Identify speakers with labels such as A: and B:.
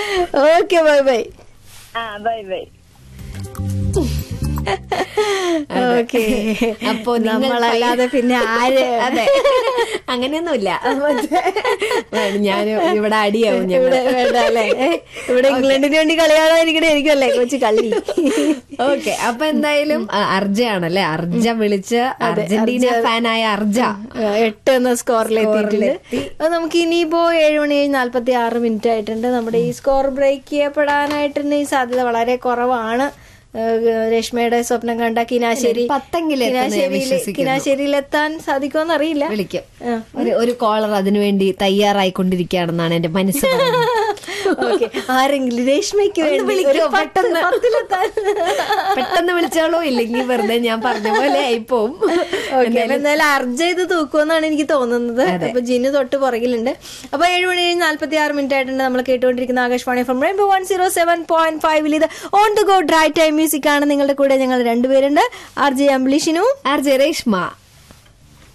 A: Okay bye bye
B: ആ bye bye
A: okay
C: അപ്പോ നിങ്ങൾ
A: നമ്മളല്ലാതെ പിന്നെ ആര്
C: അതെ അങ്ങനെയൊന്നുമില്ല ഞാൻ ഇവിടെ അടിയാവും ഞങ്ങൾ
A: ഇവിടെ വേണ്ട അല്ലേ ഏ, ഇവിടെ ഇംഗ്ലണ്ടിന് വേണ്ടി കളിയാടാതിരിക്കണേ എനിക്കല്ലേ കൊച്ചു കളി
C: ഓക്കെ അപ്പൊ എന്തായാലും ആ, അർജയാണല്ലേ അർജ വിളിച്ച് അർജന്റീന ഫാനായ അർജ
A: ആ, എട്ട് എന്ന സ്കോറിൽ എത്തിയിട്ടുണ്ട് അത് നമുക്ക് ഇനിയിപ്പോ ഏഴ് മണി കഴിഞ്ഞ് നാല്പത്തി ആറ് മിനിറ്റ് ആയിട്ടുണ്ട് നമ്മുടെ ഈ സ്കോർ ബ്രേക്ക് ചെയ്യപ്പെടാനായിട്ട് ഈ സാധ്യത വളരെ കുറവാണ് ആ, രശ്മിയുടെ സ്വപ്നം കണ്ട കിനാശ്ശേരി
C: പത്തെങ്കിലും എത്തുമെന്ന് ഞാൻ
A: കിനാശ്ശേരിയിൽ
C: വിശ്വസിക്കുന്നു.
A: കിനാശ്ശേരിയിൽ എത്താൻ സാധിക്കുമെന്ന് അറിയില്ല
C: വിളിക്കും
A: ആ.
C: ഒരു ഒരു കോളർ അതിനുവേണ്ടി തയ്യാറായിക്കൊണ്ടിരിക്കുകയാണെന്നാണ് എന്റെ മനസ്സ് പറയുന്നത്.
A: ഓക്കെ ആരെങ്കിലും രശ്മിക്ക്
C: ഒന്ന്
A: വേണ്ടി
C: വിളിക്കോ,
A: ഒരു പത്ത്
C: പെട്ടെന്ന്.
A: പത്തിലെത്താൻ
C: പെട്ടെന്ന് വിളിച്ചോളൂ ഇല്ലെങ്കിൽ വെറുതെ ഞാൻ പറഞ്ഞ പോലെ ആയിപ്പോവും
A: ഓക്കെ അപ്പൊ എന്തായാലും അർജ ഇത് തൂക്കുമെന്നാണ് എനിക്ക് തോന്നുന്നത് അപ്പൊ ജിന്നു തൊട്ട് പുറകിലുണ്ട് അപ്പൊ ഏഴ് മണി കഴിഞ്ഞ് നാല്പത്തി ആറ് മിനിറ്റ് ആയിട്ടുണ്ട് നമ്മൾ കേട്ടുകൊണ്ടിരിക്കുന്ന Akashvani from rainbow one zero seven point ഫൈവിൽ ഇത് on the go dry time music ആണ് നിങ്ങളുടെ കൂടെ ഞങ്ങൾ രണ്ടുപേരുണ്ട് ആർ ജെ അംബ്ലിഷിനും
C: ആർ ജെ രേഷ്മ